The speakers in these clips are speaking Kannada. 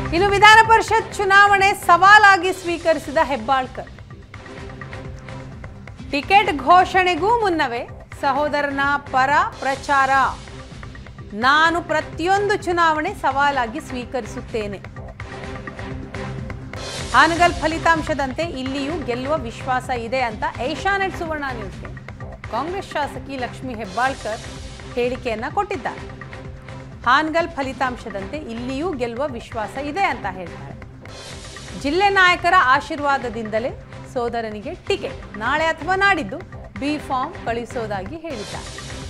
ಇನ್ನು ವಿಧಾನ ಪರಿಷತ್ ಚುನಾವಣೆ ಸವಾಲಾಗಿ ಸ್ವೀಕರಿಸಿದ ಹೆಬ್ಬಾಳ್ಕರ್ ಟಿಕೆಟ್ ಘೋಷಣೆಗೂ ಮುನ್ನವೇ ಸಹೋದರನ ಪರ ಪ್ರಚಾರ ನಾನು ಪ್ರತಿಯೊಂದು ಚುನಾವಣೆ ಸವಾಲಾಗಿ ಸ್ವೀಕರಿಸುತ್ತೇನೆ ಹಾನಗಲ್ ಫಲಿತಾಂಶದಂತೆ ಇಲ್ಲಿಯೂ ಗೆಲ್ಲುವ ವಿಶ್ವಾಸ ಇದೆ ಅಂತ ಏಷ್ಯಾನೆಟ್ ಸುವರ್ಣ ನ್ಯೂಸ್ಗೆ ಕಾಂಗ್ರೆಸ್ ಶಾಸಕಿ ಲಕ್ಷ್ಮಿ ಹೆಬ್ಬಾಳ್ಕರ್ ಹೇಳಿಕೆಯನ್ನ ಕೊಟ್ಟಿದ್ದಾರೆ ಹಾನಗಲ್ ಫಲಿತಾಂಶದಂತೆ ಇಲ್ಲಿಯೂ ಗೆಲ್ಲುವ ವಿಶ್ವಾಸ ಇದೆ ಅಂತ ಹೇಳ್ತಾರೆ ಜಿಲ್ಲೆ ನಾಯಕರ ಆಶೀರ್ವಾದದಿಂದಲೇ ಸೋದರನಿಗೆ ಟಿಕೆಟ್ ನಾಳೆ ಅಥವಾ ನಾಡಿದ್ದು ಬಿ ಫಾರ್ಮ್ ಕಳಿಸೋದಾಗಿ ಹೇಳಿದ್ದಾರೆ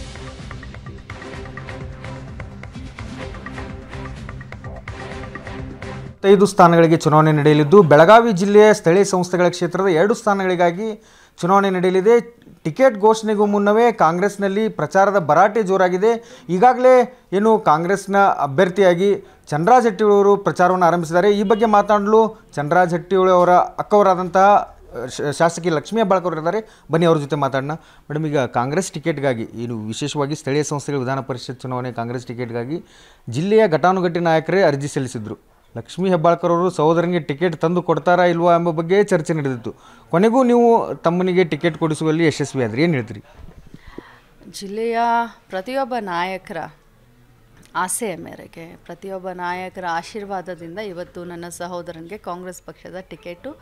ಐದು ಸ್ಥಾನಗಳಿಗೆ ಚುನಾವಣೆ ನಡೆಯಲಿದ್ದು ಬೆಳಗಾವಿ ಜಿಲ್ಲೆಯ ಸ್ಥಳೀಯ ಸಂಸ್ಥೆಗಳ ಕ್ಷೇತ್ರದ ಎರಡು ಸ್ಥಾನಗಳಿಗಾಗಿ ಚುನಾವಣೆ ನಡೆಯಲಿದೆ ಟಿಕೆಟ್ ಘೋಷಣೆಗೂ ಮುನ್ನವೇ ಕಾಂಗ್ರೆಸ್ನಲ್ಲಿ ಪ್ರಚಾರದ ಭರಾಟೆ ಜೋರಾಗಿದೆ ಈಗಾಗಲೇ ಏನು ಕಾಂಗ್ರೆಸ್ನ ಅಭ್ಯರ್ಥಿಯಾಗಿ ಚಂದ್ರರಾಜ್ ಹಟ್ಟಿಹೊಳಿ ಅವರು ಪ್ರಚಾರವನ್ನು ಆರಂಭಿಸಿದ್ದಾರೆ ಈ ಬಗ್ಗೆ ಮಾತನಾಡಲು ಚಂದ್ರರಾಜ್ ಹಟ್ಟಿಹೊಳಿ ಅವರ ಅಕ್ಕವರಾದಂತಹ ಶ- ಶಾಸಕಿ ಲಕ್ಷ್ಮೀ ಹೆಬ್ಬಾಳ್ಕರ್ ಇದ್ದಾರೆ ಬನ್ನಿ ಅವ್ರ ಜೊತೆ ಮಾತಾಡೋಣ ಮೇಡಮ್ ಈಗ ಕಾಂಗ್ರೆಸ್ ಟಿಕೆಟ್ಗಾಗಿ ಏನು ವಿಶೇಷವಾಗಿ ಸ್ಥಳೀಯ ಸಂಸ್ಥೆಗಳ ವಿಧಾನ ಪರಿಷತ್ ಚುನಾವಣೆ ಕಾಂಗ್ರೆಸ್ ಟಿಕೆಟ್ಗಾಗಿ ಜಿಲ್ಲೆಯ ಘಟಾನುಘಟಿ ನಾಯಕರೇ ಅರ್ಜಿ ಸಲ್ಲಿಸಿದ್ರು ಲಕ್ಷ್ಮೀ ಹೆಬ್ಬಾಳ್ಕರ್ ಅವರು ಸಹೋದರನಿಗೆ ಟಿಕೆಟ್ ತಂದು ಕೊಡ್ತಾರಾ ಇಲ್ವಾ ಎಂಬ ಬಗ್ಗೆ ಚರ್ಚೆ ನಡೆದಿತ್ತು ಕೊನೆಗೂ ನೀವು ತಮ್ಮನಿಗೆ ಟಿಕೆಟ್ ಕೊಡಿಸುವಲ್ಲಿ ಯಶಸ್ವಿ ಆದ್ರಿ ಏನು ಹೇಳ್ತೀರಿ ಜಿಲ್ಲೆಯ ಪ್ರತಿಯೊಬ್ಬ ನಾಯಕರ ಆಸೆಯ ಮೇರೆಗೆ ಪ್ರತಿಯೊಬ್ಬ ನಾಯಕರ ಆಶೀರ್ವಾದದಿಂದ ಇವತ್ತು ನನ್ನ ಸಹೋದರನಿಗೆ ಕಾಂಗ್ರೆಸ್ ಪಕ್ಷದ ಟಿಕೆಟು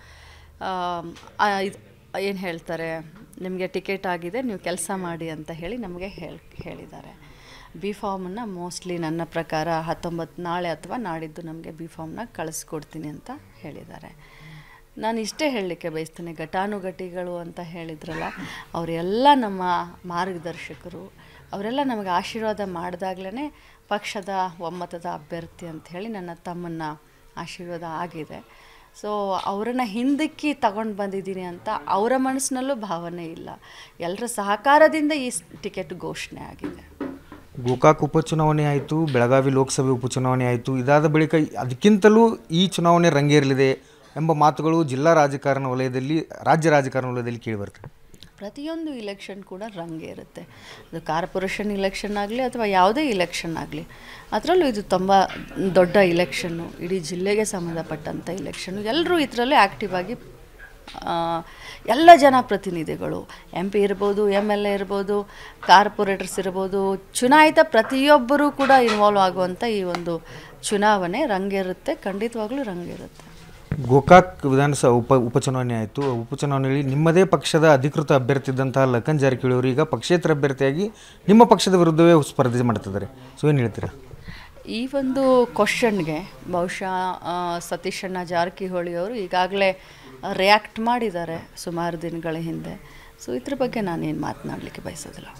ಏನು ಹೇಳ್ತಾರೆ ನಿಮಗೆ ಟಿಕೆಟ್ ಆಗಿದೆ ನೀವು ಕೆಲಸ ಮಾಡಿ ಅಂತ ಹೇಳಿ ನಮಗೆ ಹೇಳಿ ಹೇಳಿದ್ದಾರೆ ಬಿ ಫಾರ್ಮನ್ನು ಮೋಸ್ಟ್ಲಿ ನನ್ನ ಪ್ರಕಾರ ಹತ್ತೊಂಬತ್ತು ನಾಳೆ ಅಥವಾ ನಾಡಿದ್ದು ನಮಗೆ ಬಿ ಫಾರ್ಮ್ನ ಕಳಿಸ್ಕೊಡ್ತೀನಿ ಅಂತ ಹೇಳಿದ್ದಾರೆ ನಾನು ಇಷ್ಟೇ ಹೇಳಲಿಕ್ಕೆ ಬಯಸ್ತೇನೆ ಘಟಾನುಘಟಿಗಳು ಅಂತ ಹೇಳಿದ್ರಲ್ಲ ಅವರೆಲ್ಲ ನಮ್ಮ ಮಾರ್ಗದರ್ಶಕರು ಅವರೆಲ್ಲ ನಮಗೆ ಆಶೀರ್ವಾದ ಮಾಡಿದಾಗಲೇ ಪಕ್ಷದ ಒಮ್ಮತದ ಅಭ್ಯರ್ಥಿ ಅಂತ ಹೇಳಿ ನನ್ನ ತಮ್ಮನ್ನ ಆಶೀರ್ವಾದ ಆಗಿದೆ ಸೊ ಅವರನ್ನು ಹಿಂದಕ್ಕೆ ತಗೊಂಡು ಬಂದಿದ್ದೀನಿ ಅಂತ ಅವರ ಮನಸ್ಸಿನಲ್ಲೂ ಭಾವನೆ ಇಲ್ಲ ಎಲ್ಲರ ಸಹಕಾರದಿಂದ ಈ ಸ್- ಟಿಕೆಟ್ ಘೋಷಣೆ ಆಗಿದೆ ಗೋಕಾಕ್ ಉಪಚುನಾವಣೆ ಆಯಿತು ಬೆಳಗಾವಿ ಲೋಕಸಭೆ ಉಪಚುನಾವಣೆ ಆಯಿತು ಇದಾದ ಬಳಿಕ ಅದಕ್ಕಿಂತಲೂ ಈ ಚುನಾವಣೆ ರಂಗೇರಲಿದೆ ಎಂಬ ಮಾತುಗಳು ಜಿಲ್ಲಾ ರಾಜಕಾರಣ ವಲಯದಲ್ಲಿ ರಾಜ್ಯ ರಾಜಕಾರಣ ವಲಯದಲ್ಲಿ ಕೇಳಿಬರ್ತದೆ ಪ್ರತಿಯೊಂದು ಇಲೆಕ್ಷನ್ ಕೂಡ ರಂಗೇ ಇರುತ್ತೆ ಅದು ಕಾರ್ಪೊರೇಷನ್ ಇಲೆಕ್ಷನ್ ಆಗಲಿ ಅಥವಾ ಯಾವುದೇ ಇಲೆಕ್ಷನ್ ಆಗಲಿ ಅದರಲ್ಲೂ ಇದು ತುಂಬ ದೊಡ್ಡ ಇಲೆಕ್ಷನ್ನು ಇಡೀ ಜಿಲ್ಲೆಗೆ ಸಂಬಂಧಪಟ್ಟಂಥ ಇಲೆಕ್ಷನ್ನು ಎಲ್ಲರೂ ಇದರಲ್ಲೇ ಆ್ಯಕ್ಟಿವ್ ಆಗಿ ಆ, ಎಲ್ಲ ಜನಪ್ರತಿನಿಧಿಗಳು ಎಂ ಪಿ ಇರ್ಬೋದು ಎಮ್ ಎಲ್ ಎ ಇರ್ಬೋದು ಕಾರ್ಪೊರೇಟರ್ಸ್ ಇರ್ಬೋದು ಚುನಾಯಿತ ಪ್ರತಿಯೊಬ್ಬರೂ ಕೂಡ ಇನ್ವಾಲ್ವ್ ಆಗುವಂಥ ಈ ಒಂದು ಚುನಾವಣೆ ರಂಗೇರುತ್ತೆ ಖಂಡಿತವಾಗ್ಲೂ ರಂಗೇರುತ್ತೆ ಗೋಕಾಕ್ ವಿಧಾನಸಭಾ ಉಪ ಉಪಚುನಾವಣೆ ಆಯಿತು ಉಪಚುನಾವಣೆಯಲ್ಲಿ ನಿಮ್ಮದೇ ಪಕ್ಷದ ಅಧಿಕೃತ ಅಭ್ಯರ್ಥಿ ಇದ್ದಂತಹ ಲಖನ್ ಜಾರಕಿಹೊಳಿ ಅವರು ಈಗ ಪಕ್ಷೇತರ ಅಭ್ಯರ್ಥಿಯಾಗಿ ನಿಮ್ಮ ಪಕ್ಷದ ವಿರುದ್ಧವೇ ಸ್ಪರ್ಧೆ ಮಾಡ್ತಿದ್ದಾರೆ ಸೊ ಏನು ಹೇಳ್ತೀರಾ ಈ ಒಂದು ಕ್ವಶನ್ಗೆ ಬಹುಶಃ ಆ, ಸತೀಶಣ್ಣ ಜಾರಕಿಹೊಳಿ ಅವರು ಈಗಾಗಲೇ ರಿಯಾಕ್ಟ್ ಮಾಡಿದ್ದಾರೆ ಸುಮಾರು ದಿನಗಳ ಹಿಂದೆ ಸೊ ಇದ್ರ ಬಗ್ಗೆ ನಾನೇನು ಮಾತನಾಡಲಿಕ್ಕೆ ಬಯಸೋದಿಲ್ಲ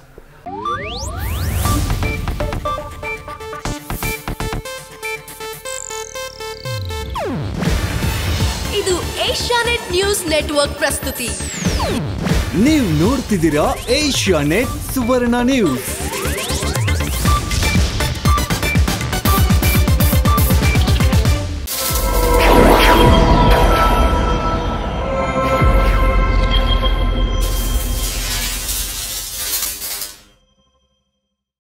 ಇದು ಏಷ್ಯಾನೆಟ್ ನ್ಯೂಸ್ ನೆಟ್ವರ್ಕ್ ಪ್ರಸ್ತುತಿ ನೀವು ನೋಡ್ತಿದ್ದೀರಾ ಏಷ್ಯಾ ನೆಟ್ ಸುವರ್ಣ ನ್ಯೂಸ್